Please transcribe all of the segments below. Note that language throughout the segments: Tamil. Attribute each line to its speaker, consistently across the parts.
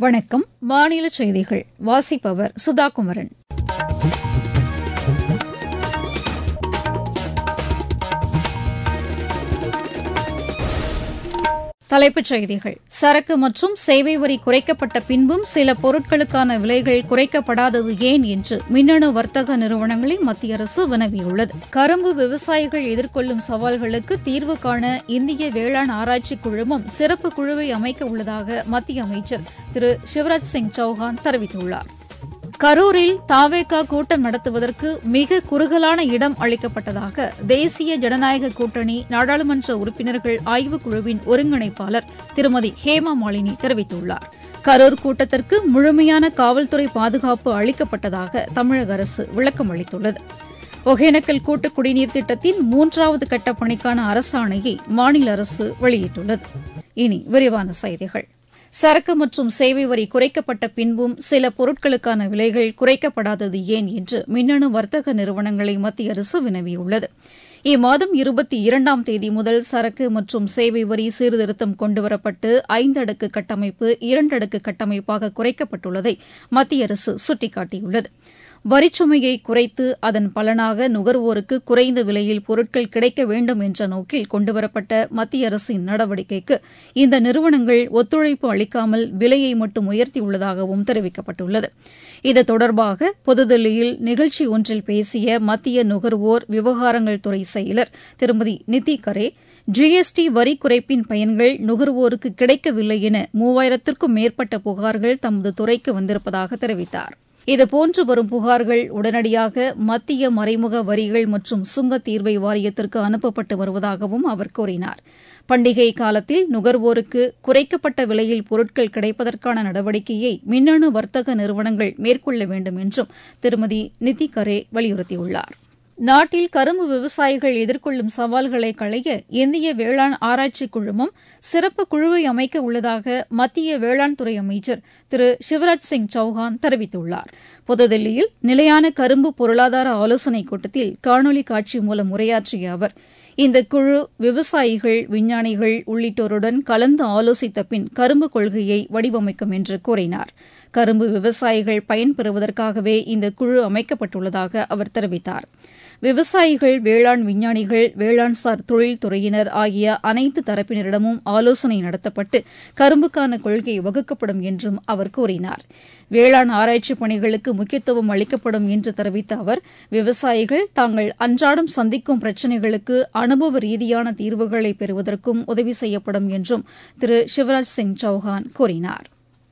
Speaker 1: வணக்கம் மாநில செய்திகள் வாசிப்பவர் சுதா குமரன் தலைப்புச் செய்திகள் சரக்கு மற்றும் சேவை வரி குறைக்கப்பட்ட பின்பும் சில பொருட்களுக்கான விலைகள் குறைக்கப்படாதது ஏன் என்று மின்னணு வர்த்தக நிறுவனங்களை மத்திய அரசு வினவியுள்ளது கரும்பு விவசாயிகள் எதிர்கொள்ளும் சவால்களுக்கு தீர்வு காண இந்திய வேளாண் ஆராய்ச்சி குழுமம் சிறப்பு குழுவை அமைக்க உள்ளதாக மத்திய அமைச்சர் திரு சிவராஜ் சிங் சௌஹான் தெரிவித்துள்ளார் கரூரில் தாவேகா கூட்டம் நடத்துவதற்கு மிக குறுகலான இடம் அளிக்கப்பட்டதாக தேசிய ஜனநாயக கூட்டணி நாடாளுமன்ற உறுப்பினர்கள் ஆய்வுக்குழுவின் ஒருங்கிணைப்பாளர் திருமதி ஹேமா மாலினி தெரிவித்துள்ளார் கரூர் கூட்டத்திற்கு முழுமையான காவல்துறை பாதுகாப்பு அளிக்கப்பட்டதாக தமிழக அரசு விளக்கம் அளித்துள்ளது ஒகேனக்கல் கூட்டு குடிநீர் திட்டத்தின் மூன்றாவது கட்ட பணிக்கான அரசாணையை மாநில அரசு வெளியிட்டுள்ளது இனி விரிவான செய்திகள் சரக்கு மற்றும் சேவை வரி குறைக்கப்பட்ட பின்பும் சில பொருட்களுக்கான விலைகள் குறைக்கப்படாதது ஏன் என்று மின்னணு வர்த்தக நிறுவனங்களை மத்திய அரசு வினவியுள்ளது இம்மாதம் இருபத்தி இரண்டாம் தேதி முதல் சரக்கு மற்றும் சேவை வரி சீர்திருத்தம் கொண்டுவரப்பட்டு ஐந்தடுக்கு கட்டமைப்பு இரண்டடுக்கு கட்டமைப்பாக குறைக்கப்பட்டுள்ளதை மத்திய அரசு சுட்டிக்காட்டியுள்ளது வரிச்சுமையை குறைத்து அதன் பலனாக நுகர்வோருக்கு குறைந்த விலையில் பொருட்கள் கிடைக்க வேண்டும் என்ற நோக்கில் கொண்டுவரப்பட்ட மத்திய அரசின் நடவடிக்கைக்கு இந்த நிறுவனங்கள் ஒத்துழைப்பு அளிக்காமல் விலையை மட்டும் உயர்த்தியுள்ளதாகவும் தெரிவிக்கப்பட்டுள்ளது இது தொடர்பாக புதுதில்லியில் நிகழ்ச்சி ஒன்றில் பேசிய மத்திய நுகர்வோர் விவகாரங்கள் துறை செயலர் திருமதி நிதி கரே ஜிஎஸ்டி வரி குறைப்பின் பயன்கள் நுகர்வோருக்கு கிடைக்கவில்லை என மூவாயிரத்திற்கும் மேற்பட்ட புகார்கள் தமது துறைக்கு வந்திருப்பதாக தெரிவித்தார் இதுபோன்று வரும் புகார்கள் உடனடியாக மத்திய மறைமுக வரிகள் மற்றும் சுங்க தீர்வை வாரியத்திற்கு அனுப்பப்பட்டு வருவதாகவும் அவர் கூறினார் பண்டிகை காலத்தில் நுகர்வோருக்கு குறைக்கப்பட்ட விலையில் பொருட்கள் கிடைப்பதற்கான நடவடிக்கையை மின்னணு வர்த்தக நிறுவனங்கள் மேற்கொள்ள வேண்டும் என்றும் திருமதி நிதி கரே வலியுறுத்தியுள்ளார் நாட்டில் கரும்பு விவசாயிகள் எதிர்கொள்ளும் சவால்களை களைய இந்திய வேளாண் ஆராய்ச்சி குழுமம் சிறப்பு குழுவை அமைக்க உள்ளதாக மத்திய வேளாண் துறை அமைச்சர் திரு சிவராஜ் சிங் சௌஹான் தெரிவித்துள்ளார் புதுதில்லியில் நிலையான கரும்பு பொருளாதார ஆலோசனைக் கூட்டத்தில் காணொலி காட்சி மூலம் உரையாற்றிய அவர் இந்த குழு விவசாயிகள் விஞ்ஞானிகள் உள்ளிட்டோருடன் கலந்து ஆலோசித்த பின் கரும்பு கொள்கையை வடிவமைக்கும் என்று கூறினார் கரும்பு விவசாயிகள் பயன்பெறுவதற்காகவே இந்த குழு அமைக்கப்பட்டுள்ளதாக அவர் தெரிவித்தார் விவசாயிகள் வேளாண் விஞ்ஞானிகள் வேளாண்சார் தொழில்துறையினர் ஆகிய அனைத்து தரப்பினரிடமும் ஆலோசனை நடத்தப்பட்டு கரும்புக்கான கொள்கை வகுக்கப்படும் என்றும் அவர் கூறினார் வேளாண் ஆராய்ச்சி பணிகளுக்கு முக்கியத்துவம் அளிக்கப்படும் என்று தெரிவித்த அவர் விவசாயிகள் தாங்கள் அன்றாடம் சந்திக்கும் பிரச்சினைகளுக்கு அனுபவ ரீதியான தீர்வுகளை பெறுவதற்கும் உதவி செய்யப்படும் என்றும் திரு சிவராஜ் சிங் சௌஹான் கூறினார்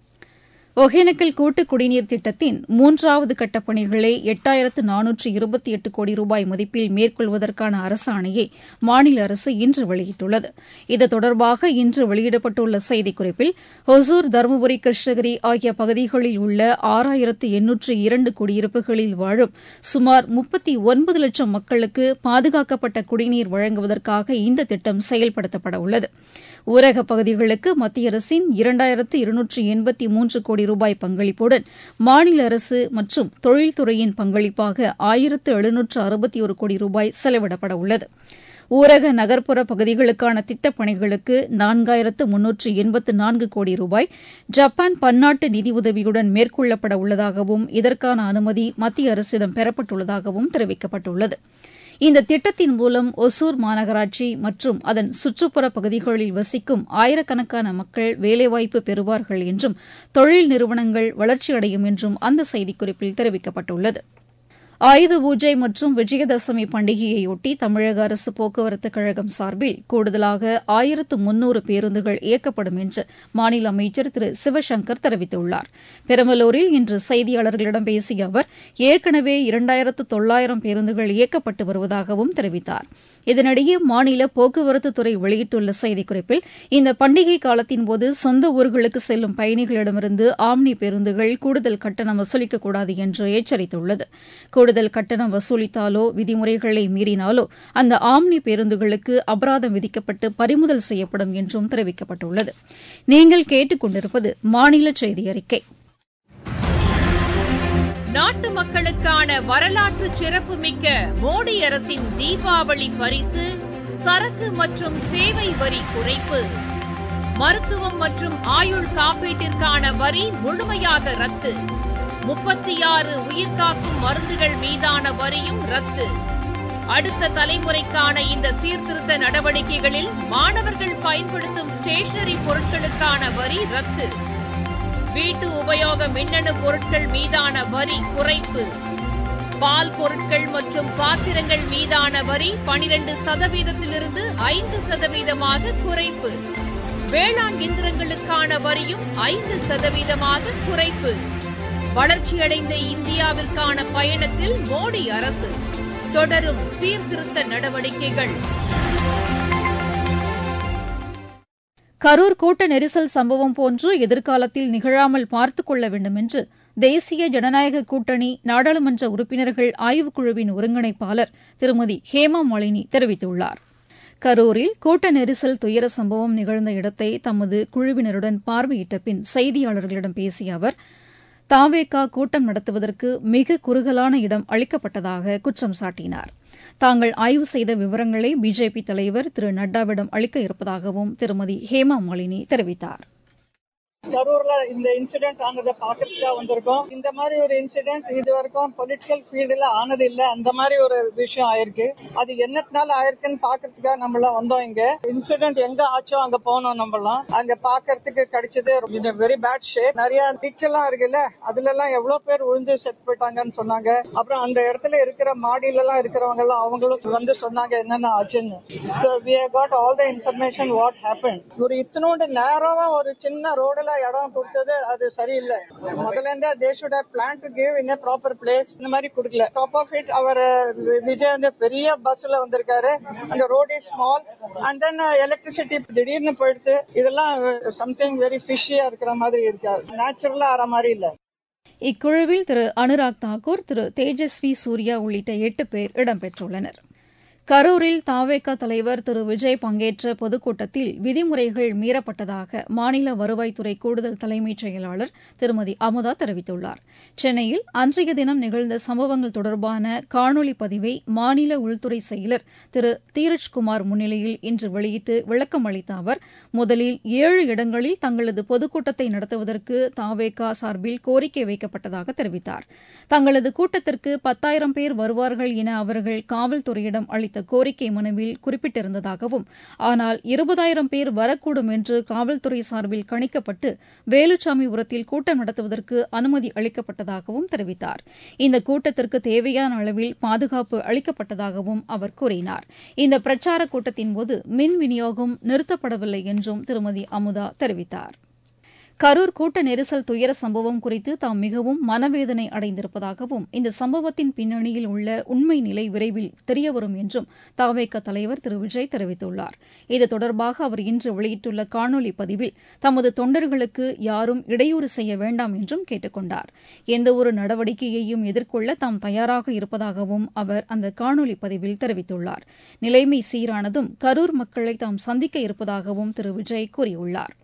Speaker 1: ஒகேனக்கல் கூட்டு குடிநீர் திட்டத்தின் மூன்றாவது கட்டப் பணிகளை எட்டாயிரத்து நானூற்று இருபத்தி எட்டு கோடி ரூபாய் மதிப்பில் மேற்கொள்வதற்கான அரசாணையை மாநில அரசு இன்று வெளியிட்டுள்ளது இது தொடர்பாக இன்று வெளியிடப்பட்டுள்ள செய்திக்குறிப்பில் ஒசூர் தருமபுரி கிருஷ்ணகிரி ஆகிய பகுதிகளில் உள்ள ஆறாயிரத்து எண்ணூற்று இரண்டு குடியிருப்புகளில் வாழும் சுமார் முப்பத்தி ஒன்பது லட்சம் மக்களுக்கு பாதுகாக்கப்பட்ட குடிநீர் வழங்குவதற்காக இந்த திட்டம் செயல்படுத்தப்பட உள்ளது ஊரகப் பகுதிகளுக்கு மத்திய அரசின் இரண்டாயிரத்து இருநூற்று எண்பத்தி மூன்று கோடி ரூபாய் பங்களிப்புடன் மாநில அரசு மற்றும் தொழில்துறையின் பங்களிப்பாக ஆயிரத்து எழுநூற்று அறுபத்தி ஒரு கோடி ரூபாய் செலவிடப்பட உள்ளது ஊரக நகர்ப்புற பகுதிகளுக்கான திட்டப் பணிகளுக்கு நான்காயிரத்து முன்னூற்று எண்பத்து நான்கு கோடி ரூபாய் ஜப்பான் பன்னாட்டு நிதியுதவியுடன் மேற்கொள்ளப்பட உள்ளதாகவும் இதற்கான அனுமதி மத்திய அரசிடம் பெறப்பட்டுள்ளதாகவும் தெரிவிக்கப்பட்டுள்ளது இந்த திட்டத்தின் மூலம் ஒசூர் மாநகராட்சி மற்றும் அதன் சுற்றுப்புற பகுதிகளில் வசிக்கும் ஆயிரக்கணக்கான மக்கள் வேலைவாய்ப்பு பெறுவார்கள் என்றும் தொழில் நிறுவனங்கள் வளர்ச்சியடையும் என்றும் அந்த செய்திக்குறிப்பில் தெரிவிக்கப்பட்டுள்ளது ஆயுத பூஜை மற்றும் விஜயதசமி பண்டிகையையொட்டி தமிழக அரசு போக்குவரத்து கழகம் சார்பில் கூடுதலாக ஆயிரத்து முன்னூறு பேருந்துகள் இயக்கப்படும் என்று மாநில அமைச்சர் திரு சிவசங்கர் தெரிவித்துள்ளார் பெரம்பலூரில் இன்று செய்தியாளர்களிடம் பேசிய அவர் ஏற்கனவே இரண்டாயிரத்து தொள்ளாயிரம் பேருந்துகள் இயக்கப்பட்டு வருவதாகவும் தெரிவித்தார் இதனிடையே மாநில போக்குவரத்து துறை வெளியிட்டுள்ள செய்திக்குறிப்பில் இந்த பண்டிகை காலத்தின்போது சொந்த ஊர்களுக்கு செல்லும் பயணிகளிடமிருந்து ஆம்னி பேருந்துகள் கூடுதல் கட்டணம் வசூலிக்கக்கூடாது என்று எச்சரித்துள்ளது கூடுதல் கட்டணம் வசூலித்தாலோ விதிமுறைகளை மீறினாலோ அந்த ஆம்னி பேருந்துகளுக்கு அபராதம் விதிக்கப்பட்டு பறிமுதல் செய்யப்படும் என்றும் தெரிவிக்கப்பட்டுள்ளது நீங்கள் கேட்டுக் கொண்டிருப்பது மாநில செய்தி அறிக்கை
Speaker 2: நாட்டு மக்களுக்கான வரலாற்று சிறப்புமிக்க மோடி அரசின் தீபாவளி பரிசு சரக்கு மற்றும் சேவை வரி குறைப்பு மருத்துவம் மற்றும் ஆயுள் காப்பீட்டிற்கான வரி முழுமையாக ரத்து முப்பத்தி ஆறு உயிர்காக்கும் மருந்துகள் மீதான வரியும் ரத்து அடுத்த தலைமுறைக்கான இந்த சீர்திருத்த நடவடிக்கைகளில் மாணவர்கள் பயன்படுத்தும் ஸ்டேஷனரி பொருட்களுக்கான வரி ரத்து வீட்டு உபயோக மின்னணு பொருட்கள் மீதான வரி குறைப்பு பால் பொருட்கள் மற்றும் பாத்திரங்கள் மீதான வரி பனிரெண்டு சதவீதத்திலிருந்து ஐந்து சதவீதமாக குறைப்பு வேளாண் இயந்திரங்களுக்கான வரியும் ஐந்து சதவீதமாக குறைப்பு வளர்ச்சியடைந்த இந்தியாவிற்கான பயணத்தில் மோடி அரசு தொடரும் சீர்திருத்த நடவடிக்கைகள்
Speaker 1: கரூர் கூட்ட நெரிசல் சம்பவம் போன்று எதிர்காலத்தில் நிகழாமல் பார்த்துக் கொள்ள வேண்டும் என்று தேசிய ஜனநாயக கூட்டணி நாடாளுமன்ற உறுப்பினர்கள் ஆய்வுக்குழுவின் ஒருங்கிணைப்பாளர் திருமதி ஹேமா மாலினி தெரிவித்துள்ளார் கரூரில் கூட்ட நெரிசல் துயர சம்பவம் நிகழ்ந்த இடத்தை தமது குழுவினருடன் பார்வையிட்ட பின் செய்தியாளர்களிடம் பேசிய அவர் தாவேகா கூட்டம் நடத்துவதற்கு மிக குறுகலான இடம் அளிக்கப்பட்டதாக குற்றம் சாட்டினார் தாங்கள் ஆய்வு செய்த விவரங்களை பிஜேபி தலைவர் திரு நட்டாவிடம் அளிக்க இருப்பதாகவும் திருமதி ஹேமா மாலினி தெரிவித்தார்
Speaker 3: கரூர்ல இந்த இன்சிடென்ட் ஆனதை பாக்குறதுக்காக வந்திருக்கோம் இந்த மாதிரி ஒரு இன்சிடென்ட் இது வரைக்கும் பொலிட்டிக்கல் ஃபீல்டுல ஆனது இல்ல அந்த மாதிரி ஒரு விஷயம் ஆயிருக்கு அது என்னத்தினால ஆயிருக்குன்னு பாக்குறதுக்காக நம்மளாம் வந்தோம் இங்க இன்சிடென்ட் எங்க ஆச்சோ அங்க போனோம் நம்மளாம் அங்க பாக்குறதுக்கு கிடைச்சது இந்த வெரி பேட் ஷேப் நிறைய டிச் எல்லாம் இருக்குல்ல அதுல எல்லாம் எவ்வளவு பேர் விழுந்து செத்து போயிட்டாங்கன்னு சொன்னாங்க அப்புறம் அந்த இடத்துல இருக்கிற மாடியில எல்லாம் இருக்கிறவங்க எல்லாம் அவங்களும் வந்து சொன்னாங்க என்னென்ன ஆச்சுன்னு so we got all the information what happen ஒரு இத்தனோண்டு நேரமா ஒரு சின்ன ரோடுல இடம் கொடுத்தது அது சரியில்லை முதல்ல இருந்தே they should have plan to give in proper place இந்த மாதிரி கொடுக்கல டாப் ஆஃப் இட் அவர் விஜய் வந்து பெரிய பஸ்ல வந்திருக்காரு அந்த road is small and then electricity திடீர்னு போயிடுது இதெல்லாம் சம்திங் வெரி ஃபிஷியா இருக்கிற மாதிரி இருக்காது நேச்சுரலா ஆற மாதிரி இல்ல
Speaker 1: இக்குழுவில் திரு அனுராக் தாக்கூர் திரு தேஜஸ்வி சூர்யா உள்ளிட்ட எட்டு பேர் இடம்பெற்றுள்ளனா் கரூரில் தாவேக தலைவர் திரு விஜய் பங்கேற்ற பொதுக்கூட்டத்தில் விதிமுறைகள் மீறப்பட்டதாக மாநில வருவாய்த்துறை கூடுதல் தலைமைச் செயலாளர் திருமதி அமுதா தெரிவித்துள்ளார் சென்னையில் அன்றைய தினம் நிகழ்ந்த சம்பவங்கள் தொடர்பான காணொலி பதிவை மாநில உள்துறை செயலர் திரு தீரஜ்குமார் முன்னிலையில் இன்று வெளியிட்டு விளக்கம் அளித்த அவர் முதலில் ஏழு இடங்களில் தங்களது பொதுக்கூட்டத்தை நடத்துவதற்கு தாவேகா சார்பில் கோரிக்கை வைக்கப்பட்டதாக தெரிவித்தார் தங்களது கூட்டத்திற்கு பத்தாயிரம் பேர் வருவார்கள் என அவர்கள் காவல்துறையிடம் அளித்த அளித்த கோரிக்கை மனுவில் குறிப்பிட்டிருந்ததாகவும் ஆனால் இருபதாயிரம் பேர் வரக்கூடும் என்று காவல்துறை சார்பில் கணிக்கப்பட்டு வேலுச்சாமிபுரத்தில் கூட்டம் நடத்துவதற்கு அனுமதி அளிக்கப்பட்டதாகவும் தெரிவித்தார் இந்த கூட்டத்திற்கு தேவையான அளவில் பாதுகாப்பு அளிக்கப்பட்டதாகவும் அவர் கூறினார் இந்த பிரச்சார கூட்டத்தின்போது மின் விநியோகம் நிறுத்தப்படவில்லை என்றும் திருமதி அமுதா தெரிவித்தாா் கரூர் கூட்ட நெரிசல் துயர சம்பவம் குறித்து தாம் மிகவும் மனவேதனை அடைந்திருப்பதாகவும் இந்த சம்பவத்தின் பின்னணியில் உள்ள உண்மை நிலை விரைவில் தெரியவரும் என்றும் தாவேக தலைவர் திரு விஜய் தெரிவித்துள்ளார் இது தொடர்பாக அவர் இன்று வெளியிட்டுள்ள காணொலி பதிவில் தமது தொண்டர்களுக்கு யாரும் இடையூறு செய்ய வேண்டாம் என்றும் கேட்டுக் கொண்டார் எந்தவொரு நடவடிக்கையையும் எதிர்கொள்ள தாம் தயாராக இருப்பதாகவும் அவர் அந்த காணொலி பதிவில் தெரிவித்துள்ளார் நிலைமை சீரானதும் கரூர் மக்களை தாம் சந்திக்க இருப்பதாகவும் திரு விஜய் கூறியுள்ளார்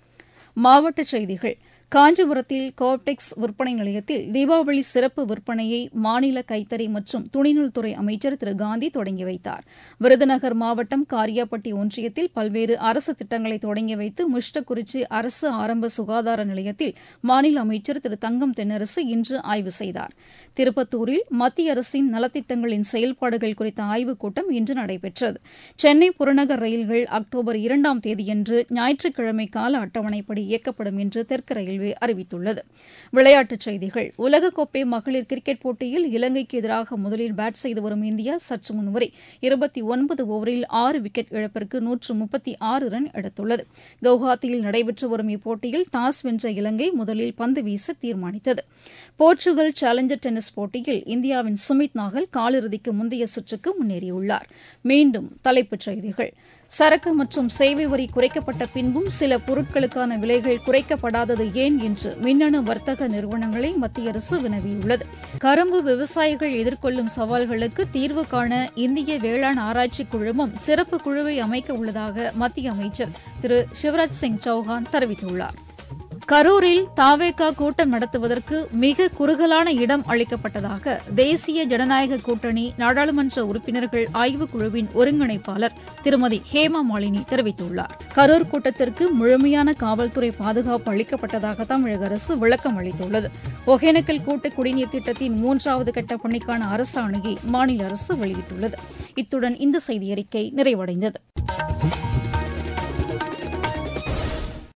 Speaker 1: மாவட்டச் செய்திகள் காஞ்சிபுரத்தில் கோப்டெக்ஸ் விற்பனை நிலையத்தில் தீபாவளி சிறப்பு விற்பனையை மாநில கைத்தறி மற்றும் துணிநூல்துறை அமைச்சர் திரு காந்தி தொடங்கி வைத்தார் விருதுநகர் மாவட்டம் காரியாப்பட்டி ஒன்றியத்தில் பல்வேறு அரசு திட்டங்களை தொடங்கி வைத்து முஷ்டக்குறிச்சி அரசு ஆரம்ப சுகாதார நிலையத்தில் மாநில அமைச்சர் திரு தங்கம் தென்னரசு இன்று ஆய்வு செய்தார் திருப்பத்தூரில் மத்திய அரசின் நலத்திட்டங்களின் செயல்பாடுகள் குறித்த ஆய்வுக் கூட்டம் இன்று நடைபெற்றது சென்னை புறநகர் ரயில்கள் அக்டோபர் இரண்டாம் தேதியன்று ஞாயிற்றுக்கிழமை கால அட்டவணைப்படி இயக்கப்படும் என்று தெற்கு ரயில்வே ரயில்வே அறிவித்துள்ளது விளையாட்டுச் செய்திகள் உலகக்கோப்பை மகளிர் கிரிக்கெட் போட்டியில் இலங்கைக்கு எதிராக முதலில் பேட் செய்து வரும் இந்தியா சற்று முன்வரை இருபத்தி ஒன்பது ஓவரில் ஆறு விக்கெட் இழப்பிற்கு நூற்று முப்பத்தி ஆறு ரன் எடுத்துள்ளது கவுஹாத்தியில் நடைபெற்று வரும் இப்போட்டியில் டாஸ் வென்ற இலங்கை முதலில் பந்து வீச தீர்மானித்தது போர்ச்சுகல் சேலஞ்சர் டென்னிஸ் போட்டியில் இந்தியாவின் சுமித் நாகல் காலிறுதிக்கு முந்தைய சுற்றுக்கு முன்னேறியுள்ளார் மீண்டும் தலைப்புச் செய்திகள் சரக்கு மற்றும் சேவை வரி குறைக்கப்பட்ட பின்பும் சில பொருட்களுக்கான விலைகள் குறைக்கப்படாதது ஏன் என்று மின்னணு வர்த்தக நிறுவனங்களை மத்திய அரசு வினவியுள்ளது கரும்பு விவசாயிகள் எதிர்கொள்ளும் சவால்களுக்கு தீர்வு காண இந்திய வேளாண் ஆராய்ச்சி குழுமம் சிறப்பு குழுவை அமைக்க உள்ளதாக மத்திய அமைச்சர் திரு சிவராஜ் சிங் சௌஹான் தெரிவித்துள்ளார் கரூரில் தாவேகா கூட்டம் நடத்துவதற்கு மிக குறுகலான இடம் அளிக்கப்பட்டதாக தேசிய ஜனநாயக கூட்டணி நாடாளுமன்ற உறுப்பினர்கள் ஆய்வுக்குழுவின் ஒருங்கிணைப்பாளர் திருமதி ஹேமா மாலினி தெரிவித்துள்ளார் கரூர் கூட்டத்திற்கு முழுமையான காவல்துறை பாதுகாப்பு அளிக்கப்பட்டதாக தமிழக அரசு விளக்கம் அளித்துள்ளது ஒகேனக்கல் கூட்டு குடிநீர் திட்டத்தின் மூன்றாவது கட்ட பணிக்கான அரசாணையை மாநில அரசு வெளியிட்டுள்ளது இத்துடன் இந்த செய்தியறிக்கை நிறைவடைந்தது